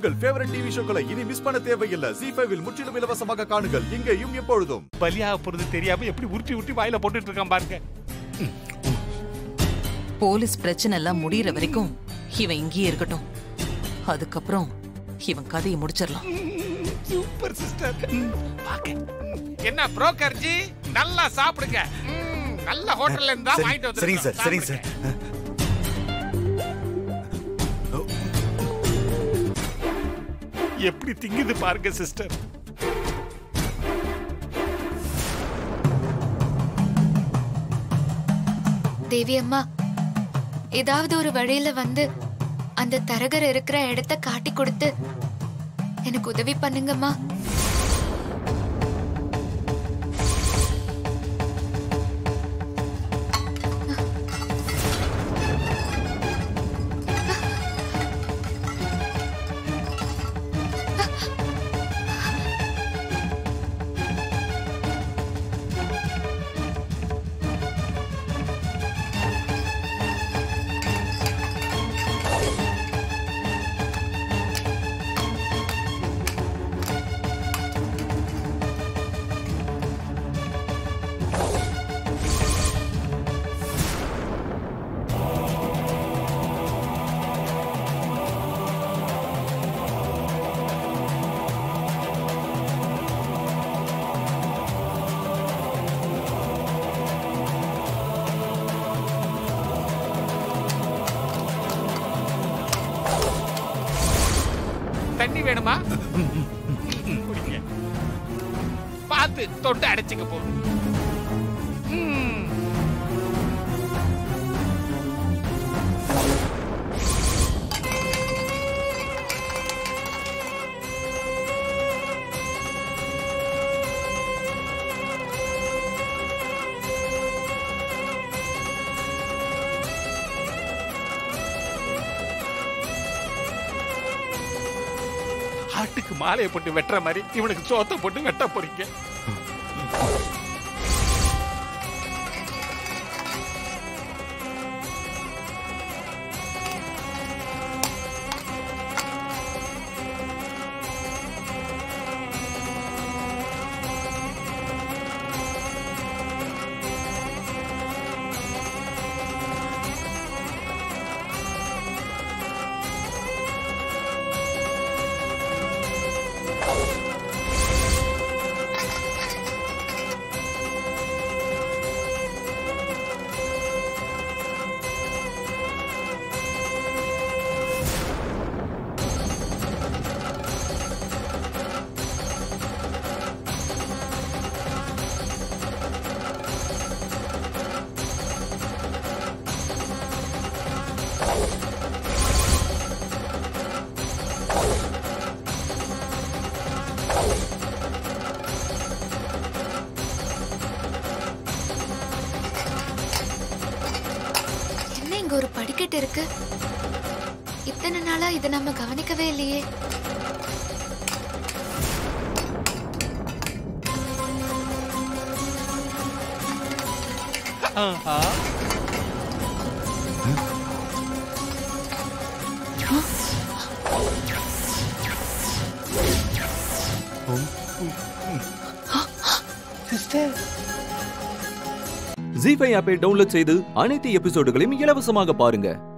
உங்கள் favourite TV ஷோக்களை இனி miss பண்ண தேவையில்லை ஜி ஃபைவில் முற்றிலும் இலவசமாக காணுங்கள் இங்கேயும் எப்பொழுதும் பலியாக போறது தெரியாம எப்படி உருட்டி உருட்டி வாயில போட்டுட்டு இருக்கான் பாருங்க போலீஸ் பிரச்சனை எல்லாம் முடியற வரைக்கும் இவன் இங்கேயே இருக்கட்டும் அதுக்கப்புறம் இவன் கதையை முடிச்சிடலாம் சூப்பர் சிஸ்டர் என்ன புரோக்கர் ஜி நல்லா சாப்பிடுங்க ம், நல்ல ஹோட்டல்ல இருந்தா சரி, வாங்கிட்டு வந்து சரிங்க சார் சரிங்க சார் எப்படி திங்குது பாருங்க சிஸ்டர் தேவி அம்மா ஏதாவது ஒரு வழியில வந்து அந்த தரகர் இருக்கிற இடத்த காட்டி கொடுத்து எனக்கு உதவி பண்ணுங்கம்மா தண்ணி வேணுமா குடிங்க பார்த்து தொண்டை அடைச்சுக்க போகுது ம். ஆட்டுக்கு மாலையை போட்டு வெட்டுற மாதிரி இவனுக்கு சோத்தை போட்டு வெட்ட போறீங்க என்ன இங்க ஒரு படிக்கட்டு இருக்கு இத்தனை நாளா இதை நம்ம கவனிக்கவே இல்லையே ஜி ஃபைவ் ஆப்பை டவுன்லோட் செய்து அனைத்து எபிசோடுகளையும் இலவசமாக பாருங்க